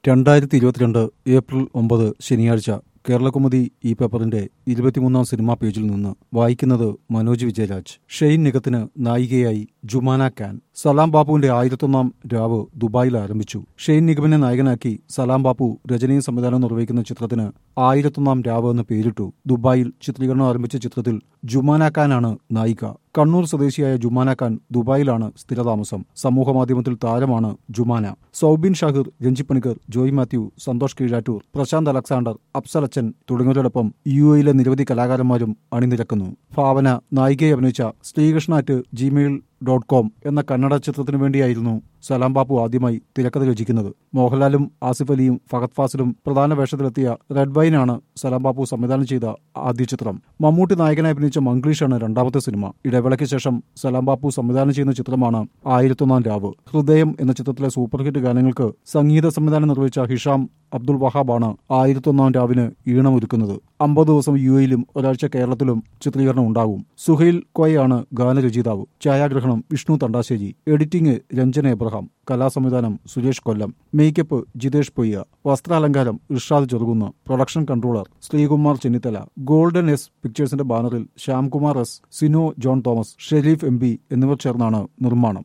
രണ്ടായിരത്തി ഇരുപത്തിരണ്ട് ഏപ്രിൽ ഒമ്പത് ശനിയാഴ്ച കേരളകുമുദി ഈ പേപ്പറിന്റെ ഇരുപത്തിമൂന്നാം സിനിമാ പേജിൽ നിന്ന് വായിക്കുന്നത് മനോജ് വിജയരാജ് ഷെയ്ൻ നിഗത്തിന് നായികയായി ജുമാന ഖാൻ സലാം ബാപ്പുവിന്റെ ആയിരത്തൊന്നാം രാവ് ദുബായിൽ ആരംഭിച്ചു ഷെയ്ൻ നിഗമിനെ നായകനാക്കി സലാം ബാപ്പു രചനയും സംവിധാനവും നിർവഹിക്കുന്ന ചിത്രത്തിന് ആയിരത്തൊന്നാം രാവ് എന്ന് പേരിട്ടു ദുബായിൽ ചിത്രീകരണം ആരംഭിച്ച ചിത്രത്തിൽ ജുമാന ഖാനാണ് നായിക കണ്ണൂർ സ്വദേശിയായ ജുമാന ഖാൻ ദുബായിലാണ് സ്ഥിരതാമസം സമൂഹമാധ്യമത്തിൽ താരമാണ് ജുമാന സൗബിൻ ഷാഹിർ രഞ്ജി പണിക്കർ ജോയ് മാത്യു സന്തോഷ് കീഴാറ്റൂർ പ്രശാന്ത് അലക്സാണ്ടർ അഫ്സലച്ചൻ തുടങ്ങിയവരോടൊപ്പം യു എയിലെ നിരവധി കലാകാരന്മാരും അണിനിരക്കുന്നു ഭാവന നായികയെ അഭിനയിച്ച Srikrishna at gmail dot com എന്ന കന്നഡ ചിത്രത്തിനു വേണ്ടിയായിരുന്നു സലാം ബാപ്പു ആദ്യമായി തിരക്കഥ രചിക്കുന്നത് മോഹൻലാലും ആസിഫ് അലിയും ഫഹദ് ഫാസിലും പ്രധാന വേഷത്തിലെത്തിയ റെഡ് വൈനാണ് സലാം ബാപ്പു സംവിധാനം ചെയ്ത ആദ്യ ചിത്രം മമ്മൂട്ടി നായകനായി അഭിനയിച്ച മംഗ്ലീഷാണ് രണ്ടാമത്തെ സിനിമ ഇടവേളയ്ക്ക് ശേഷം സലാം ബാപ്പു സംവിധാനം ചെയ്യുന്ന ചിത്രമാണ് ആയിരത്തൊന്നാം രാവ് ഹൃദയം എന്ന ചിത്രത്തിലെ സൂപ്പർ ഹിറ്റ് ഗാനങ്ങൾക്ക് സംഗീത സംവിധാനം നിർവഹിച്ച ഹിഷാം അബ്ദുൾ വഹാബാണ് ആയിരത്തൊന്നാം രാവിന് ഈണമൊരുക്കുന്നത് അമ്പത് ദിവസം യു എയിലും ഒരാഴ്ച കേരളത്തിലും ചിത്രീകരണം ഉണ്ടാകും സുഹൈൽ കോയാണ് ഗാനരചയിതാവ് ഛായാഗ്രഹണം വിഷ്ണു തണ്ടാശ്ശേരി എഡിറ്റിംഗ് രഞ്ജന എബ്രഹാം കലാസംവിധാനം സുരേഷ് കൊല്ലം മേക്കപ്പ് ജിതേഷ് പൊയ്യ വസ്ത്രാലങ്കാരം Irshad Cherukunnu production controller Sreekumar Chennithala golden S പിക്ചേഴ്സിന്റെ ബാനറിൽ ശ്യാംകുമാർ എസ് സിനോ ജോൺ തോമസ് ഷെരീഫ് എം എന്നിവർ ചേർന്നാണ് നിർമ്മാണം